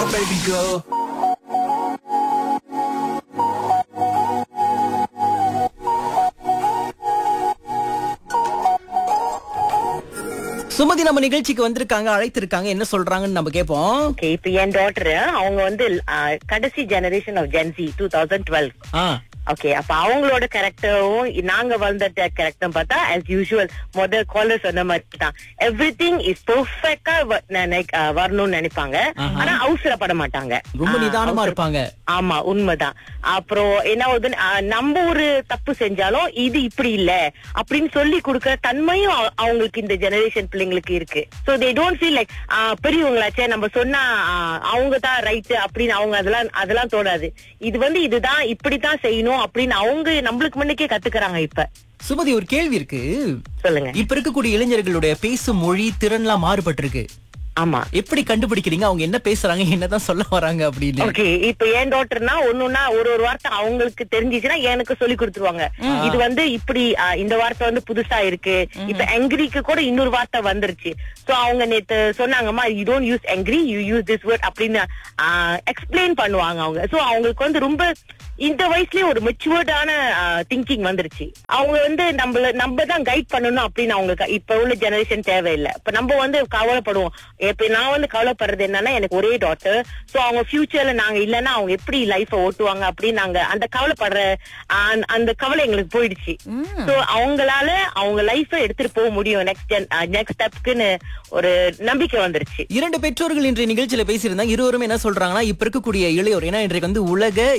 baby girl. Sumathi நம்ம நிகழ்ச்சிக்கு வந்திருக்காங்க அழைத்திருக்காங்க என்ன சொல்றாங்கன்னு நம்ம கேட்போம் ஓகே இப்ப என் டாட்டர் அவங்க வந்து ஆ, கடைசி generation of Gen Z two thousand twelve ah okay அப்ப அவங்களோட கேரக்டரும் நாங்க வளர்ந்த கேரக்டர் பார்த்தா as யூஷுவல் முதல் காலர் சொன்ன மாதிரி தான் எவ்ரி திங் இஸ் பெர்ஃபெக்டா வரணும்னு நினைப்பாங்க ஆனா அவசரப்பட மாட்டாங்க ரொம்ப ஆ, நிதானமா அவசர- இருப்பாங்க ஆமா உண்மைதான் அப்புறம் என்ன ஆகுதுன்னு ஆ, நம்ம ஒரு தப்பு செஞ்சாலும் இது இப்படி இல்ல அப்படின்னு சொல்லி கொடுக்கற தன்மையும் அவ- அவங்களுக்கு இந்த ஜெனரேஷன் பிள்ளைங்களுக்கு இருக்கு so they don't feel like பெரியவங்களாச்சே நம்ம சொன்னா ஆ, அவங்க தான் ரைட் அப்படின்னு அவங்க அதெல்லாம் அதெல்லாம் தோடாது இது வந்து இதுதான் இப்படித்தான் செய்யணும் அப்படின்னு அவங்க நம்மளுக்கு முன்னுக்கே கத்துக்கறாங்க இப்ப சுமதி ஒரு கேள்வி இருக்கு சொல்லுங்க இப்ப இருக்கக்கூடிய இளைஞர்களுடைய பேசும் மொழி திறன்லாம் மாறுபட்டிருக்கு ஆமா எப்படி கண்டுபிடிக்கிறீங்க அவங்க என்ன பேசுறாங்க என்னதான் சொல்ல வராங்க அப்படின்னு ஓகே இப்ப என் டாக்டர்னா ஒண்ணுன்னா ஒரு ஒரு வார்த்தை அவங்களுக்கு தெரிஞ்சிச்சுன்னா எனக்கு சொல்லி கொடுத்துருவாங்க இது வந்து இப்படி ஆ, இந்த வார்த்தை வந்து புதுசா இருக்கு இப்ப எங்கிரிக்கு கூட இன்னொரு வார்த்தை வந்துருச்சு சோ அவங்க நேத்து சொன்னாங்கம்மா you don't use angry you use this word அப்படின்னு எக்ஸ்பிளைன் பண்ணுவாங்க அவங்க சோ அவங்களுக்கு வந்து ரொம்ப இந்த வயசுலயே ஒரு மெச்சுவர்டான திங்கிங் வந்துருச்சு அவங்க வந்து நம்மள நம்ம தான் கைட் பண்ணணும் அப்படின்னு அவங்களுக்கு இப்ப உள்ள ஜெனரேஷன் தேவையில்லை இப்ப நம்ம வந்து கவலைப்படுவோம் இப்ப நான் வந்து கவலைப்படுறது என்னன்னா எனக்கு ஒரே டாட்டர் சோ அவங்க ஃபியூச்சர்ல நாங்க இல்லைன்னா அவங்க எப்படி லைஃப ஓட்டுவாங்க அப்படின்னு நாங்க அந்த கவலைப்படுற ஆஹ், அந்த கவலை எங்களுக்கு போயிடுச்சு சோ அவங்களால அவங்க லைஃப எடுத்துட்டு போக முடியும் நெக்ஸ்ட் நெக்ஸ்ட் ஸ்டெப்க்குன்னு ஒரு நம்பிக்கை வந்துருச்சு இரண்டு பெற்றோர்கள் இன்றைய நிகழ்ச்சியில பேசியிருந்தாங்க இருவரும் என்ன சொல்றாங்கன்னா இப்ப இருக்கக்கூடிய இளையோர் ஏன்னா இன்றைக்கு வந்து உலக